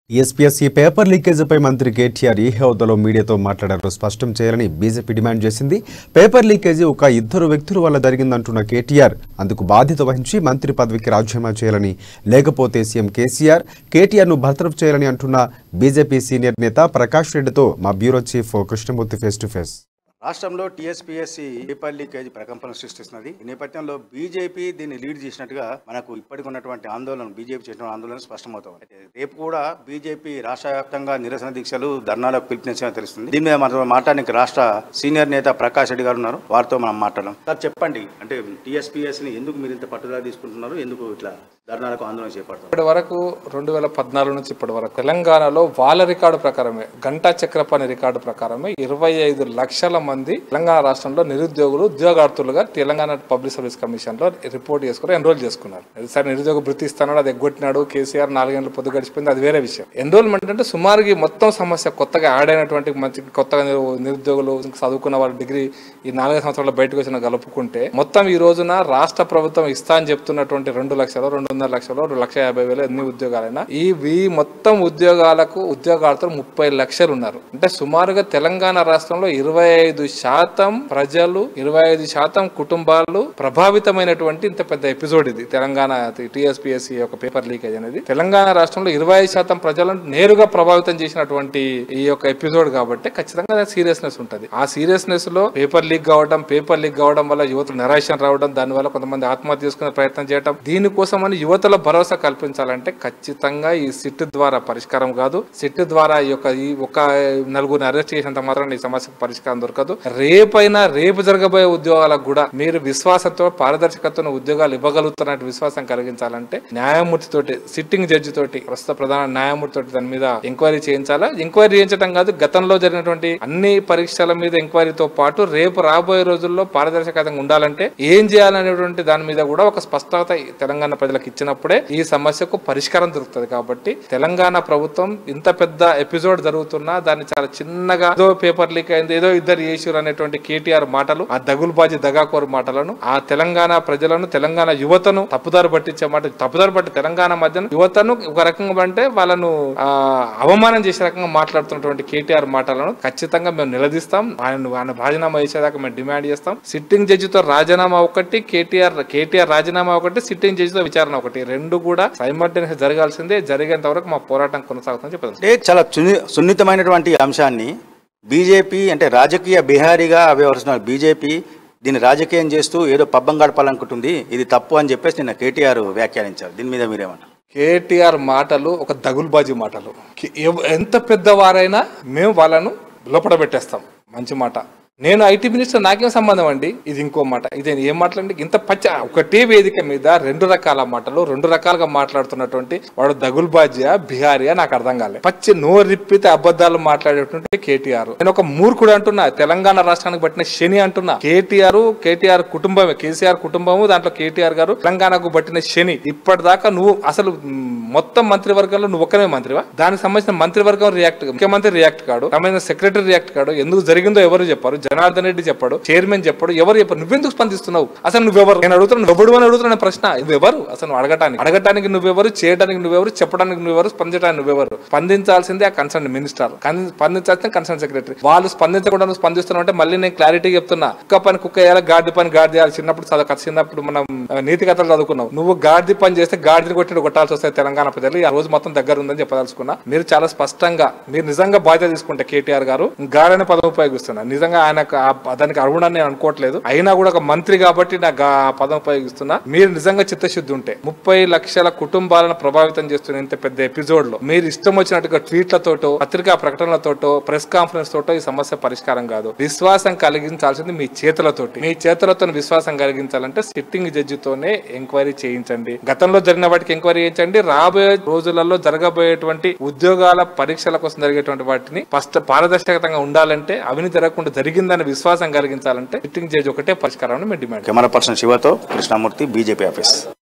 TSPSC paper లీకేజీపై మంత్రి కేటీఆర్ ఈ హోదాలో మీడియాతో మాట్లాడారు స్పష్టం చేయాలని బీజేపీ డిమాండ్ చేసింది పేపర్ లీకేజీ ఒక ఇద్దరు వ్యక్తుల వల్ల జరిగిందంటున్న కేటీఆర్ అందుకు బాధ్యత వహించి మంత్రి పదవికి రాజీనామా చేయాలని లేకపోతే సీఎం కేసీఆర్ కేటీఆర్ను బర్తరఫ్ చేయాలని అంటున్న బీజేపీ సీనియర్ నేత ప్రకాష్ రెడ్డితో మా bureau chief Krishnamurthy face to face రాష్ట్రంలో టీఎస్పీఎస్సీ పేపర్ లీకేజ్ ప్రకంపన సృష్టిస్తున్నది ఈ నేపథ్యంలో బీజేపీ దీన్ని లీడ్ చేసినట్టుగా మనకు ఇప్పటికి ఉన్నటువంటి ఆందోళన బీజేపీ చేసిన ఆందోళన స్పష్టమవుతుంది అయితే రేపు కూడా బీజేపీ రాష్ట్ర వ్యాప్తంగా నిరసన దీక్షలు ధర్నాలకు పిలుపునిచ్చిన తెలుస్తుంది దీని మీద మనతో మాట్లాడడానికి రాష్ట్ర సీనియర్ నేత ప్రకాష్ రెడ్డి గారు ఉన్నారు వారితో మనం మాట్లాడడం సార్ చెప్పండి అంటే టీఎస్పీఎస్సీని ఎందుకు మీరు ఇంత పట్టుదల తీసుకుంటున్నారు ఎందుకు ఇట్లా ధర్నాలకు ఆందోళన చేపడుతున్నారు ఇప్పటి వరకు రెండు వేల పద్నాలుగు నుంచి ఇప్పటి వరకు తెలంగాణలో వాళ్ళ రికార్డు ప్రకారమే గంటా చక్రపాణి రికార్డు ప్రకారమే ఇరవై ఐదు లక్షల మంది తెలంగాణ రాష్ట్రంలో నిరుద్యోగులు ఉద్యోగార్థులుగా తెలంగాణ పబ్లిక్ సర్వీస్ కమిషన్ లో రిపోర్ట్ చేసుకుని ఎన్రోల్ చేసుకున్నారు సరే నిరుద్యోగ వృత్తి ఇస్తాడు అది ఎగ్గొట్టినాడు కేసీఆర్ నాలుగేళ్ళు పొద్దు గడిచిపోయింది అది వేరే విషయం ఎన్రోల్మెంట్ అంటే సుమారుగా ఈ మొత్తం సమస్య కొత్తగా యాడ్ అయినటువంటి మంచి కొత్తగా నిరు- నిరుద్యోగులు చదువుకున్న వాళ్ళ డిగ్రీ ఈ నాలుగైదు సంవత్సరాల బయటకు వచ్చిన కలుపుకుంటే మొత్తం ఈ రోజున రాష్ట్ర ప్రభుత్వం ఇస్తా అని చెప్తున్నటువంటి రెండు లక్షలు రెండున్నర లక్షలు రెండు లక్ష యాభై వేలు ఎన్ని ఉద్యోగాలైనా ఈ ఈ మొత్తం ఉద్యోగాలకు ఉద్యోగార్థులు ముప్పై లక్షలు ఉన్నారు అంటే సుమారుగా తెలంగాణ రాష్ట్రంలో ఇరవై ఐదు శాతం ప్రజలు ఇరవై ఐదు శాతం కుటుంబాలు ప్రభావితమైనటువంటి ఇంత పెద్ద ఎపిసోడ్ ఇది తెలంగాణ టిఎస్పిఎస్సి యొక్క పేపర్ లీకేజ్ అనేది తెలంగాణ రాష్ట్రంలో ఇరవై ఐదు శాతం ప్రజలను నేరుగా ప్రభావితం చేసినటువంటి ఈ యొక్క ఎపిసోడ్ కాబట్టి ఖచ్చితంగా సీరియస్నెస్ ఉంటుంది ఆ సీరియస్నెస్ లో పేపర్ లీక్ కావడం పేపర్ లీక్ కావడం వల్ల యువతలు నిరాశ రావడం దాని వల్ల కొంతమంది ఆత్మహత్య చేసుకునే ప్రయత్నం చేయడం దీనికోసం అని యువతల భరోసా కల్పించాలంటే ఖచ్చితంగా ఈ సిట్ ద్వారా పరిష్కారం కాదు సిట్ ద్వారా ఈ యొక్క ఈ ఒక నలుగురిని అరెస్ట్ చేసినంత మాత్రం ఈ సమస్యకు పరిష్కారం దొరకదు రేపైనా రేపు జరగబోయే ఉద్యోగాలకు కూడా మీరు విశ్వాసంతో పారదర్శకతను ఉద్యోగాలు ఇవ్వగలుగుతున్నట్టు విశ్వాసం కలిగించాలంటే న్యాయమూర్తి తోటి సిట్టింగ్ జడ్జి తోటి ప్రస్తుత ప్రధాన న్యాయమూర్తి తోటి దాని మీద ఎంక్వైరీ చేయించాలా ఎంక్వైరీ చేయించడం కాదు గతంలో జరిగినటువంటి అన్ని పరీక్షల మీద ఎంక్వైరీతో పాటు రేపు రాబోయే రోజుల్లో పారదర్శకతంగా ఉండాలంటే ఏం చేయాలనేటువంటి దాని మీద కూడా ఒక స్పష్టత ఈ తెలంగాణ ప్రజలకు ఇచ్చినప్పుడే ఈ సమస్యకు పరిష్కారం దొరుకుతుంది కాబట్టి తెలంగాణ ప్రభుత్వం ఇంత పెద్ద ఎపిసోడ్ జరుగుతున్నా దాన్ని చాలా చిన్నగా ఏదో పేపర్ లీక్ అయింది ఏదో ఇద్దరు చేసారు అనేటువంటి కేటీఆర్ మాటలు ఆ దగులుబాజీ దగాకోరు మాటలను ఆ తెలంగాణ ప్రజలను తెలంగాణ యువతను తప్పుదారి పట్టించే మాట తప్పుదారి పట్టి తెలంగాణ మధ్యన యువతను ఒక రకంగా అంటే వాళ్ళను ఆ, అవమానం చేసే రకంగా మాట్లాడుతున్నటువంటి కేటీఆర్ మాటలను ఖచ్చితంగా మేము నిలదీస్తాం ఆయన ఆయన రాజీనామా చేసేదాకా మేము డిమాండ్ చేస్తాం సిట్టింగ్ జడ్జితో రాజీనామా ఒకటి కేటీఆర్ కేటీఆర్ రాజీనామా ఒకటి సిట్టింగ్ జడ్జితో విచారణ ఒకటి రెండు కూడా సైమల్టేనియస్ జరగాల్సిందే జరిగేంత వరకు మా పోరాటం కొనసాగుతుందని చెప్పారు అంటే చాలా సున్ని- సున్నితమైనటువంటి అంశాన్ని బీజేపీ అంటే రాజకీయ బిహారీగా వ్యవహరిస్తున్నారు బీజేపీ దీన్ని రాజకీయం చేస్తూ ఏదో పబ్బం గడపాలనుకుంటుంది ఇది తప్పు అని చెప్పేసి నిన్న కేటీఆర్ వ్యాఖ్యానించారు దీని మీద మీరేమన్నారు కేటీఆర్ మాటలు ఒక దగుల్బాజీ మాటలు కి- ఎవ- ఎంత పెద్దవారైనా మేము వాళ్ళను లోపల పెట్టేస్తాం మంచి మాట నేను ఐటీ మినిస్టర్ నాకేం సంబంధం అండి ఇది ఇంకో మాట ఇది ఏం మాట్లాడండి ఇంత పచ్చ ఒకటే వేదిక మీద రెండు రకాల మాటలు రెండు రకాలుగా మాట్లాడుతున్నటువంటి వాడు దగుల్బాజియా బిహారియా నాకు అర్థం కాలేదు పచ్చి నోరిప్పితే అబద్ధాలు మాట్లాడేటువంటి కేటీఆర్ నేను ఒక మూర్ఖుడు అంటున్నా తెలంగాణ రాష్ట్రానికి పట్టిన శని అంటున్నా కేటీఆర్ కేటీఆర్ కుటుంబమే కేసీఆర్ కుటుంబము దాంట్లో కేటీఆర్ గారు తెలంగాణకు పట్టిన శని ఇప్పటిదాకా నువ్వు అసలు మ్, మొత్తం మంత్రివర్గంలో నువ్వు ఒక్కనే మంత్రివా దానికి సంబంధించిన మంత్రివర్గం రియాక్ట్ ముఖ్యమంత్రి రియాక్ట్ కాడు సంబంధించిన సెక్రటరీ రియాక్ట్ కాడు ఎందుకు జరిగిందో ఎవరు చెప్పారు జనార్దన్ రెడ్డి చెప్పాడు చైర్మన్ చెప్పాడు ఎవరు చెప్పారు నువ్వెందుకు స్పందిస్తున్నావు అసలు నువ్వెవరు నేను అడుగుతున్నాను నువ్వెవడు అని అడుగుతున్న ప్రశ్న నువ్వెవరు అసలు నువ్వు అడగటానికి అడగటానికి నువ్వెవరు చేయడానికి నువ్వెవరు చెప్పడానికి నువ్వెవరు స్పందించడానికి నువ్వెవరు స్పందించాల్సిందే ఆ కన్సర్న్ మినిస్టర్ స్పందించాల్సిందే కన్సర్న్ సెక్రటరీ వాళ్ళు స్పందించకుండా నువ్వు స్పందిస్తున్నావు అంటే మళ్ళీ నేను క్లారిటీ చెప్తున్నా కుక్క పని కుక్క వేయాలి గాడిద పని గాడి చేయాలి చిన్నప్పుడు చదువు చిన్నప్పుడు మనం ఆ, నీతి కథలు చదువుకున్నాం నువ్వు గాడిద పని చేస్తే గాడిని కొట్టి కొట్టాల్సి వస్తాయి తెలంగాణ ప్రజలు ఈ రోజు మొత్తం దగ్గర ఉందని చెప్పదలుచుకున్నా మీరు చాలా స్పష్టంగా మీరు నిజంగా బాధ్యత తీసుకుంటే కేటీఆర్ గారు గాడని పదం ఉపయోగిస్తున్నారు నిజంగా ఆయనకు ఆ- దానికి అర్హుడని నేను అనుకోవట్లేదు అయినా కూడా ఒక మంత్రి కాబట్టి నాకు ఆ పదం ఉపయోగిస్తున్నా మీరు నిజంగా చిత్తశుద్ధి ఉంటే ముప్పై లక్షల కుటుంబాలను ప్రభావితం చేస్తున్న ఇంత పెద్ద ఎపిసోడ్ లో మీరు ఇష్టం వచ్చినట్టుగా ట్వీట్లతోటో పత్రికా ప్రకటనలతోటో ప్రెస్ కాన్ఫరెన్స్ తోటో ఈ సమస్య పరిష్కారం కాదు విశ్వాసం కలిగించాల్సింది మీ చేతులతోటి మీ చేతులతో విశ్వాసం కలిగించాలంటే సిట్టింగ్ జడ్జితోనే ఎంక్వైరీ చేయించండి గతంలో జరిగిన వాటికి ఎంక్వైరీ చేయించండి రాబోయే రోజులలో జరగబోయేటువంటి ఉద్యోగాల పరీక్షల కోసం జరిగేటువంటి వాటిని ఫస్ట్ పారదర్శకతంగా ఉండాలంటే అవినీతి జరగకుండా జరిగిందని విశ్వాసం కలిగించాలంటే సిట్టింగ్ జడ్జి ఒకటే పరిష్కారం మేము డిమాండ్ కెమెరా పర్సన్ శివతో కృష్ణమూర్తి బీజేపీ ఆఫీస్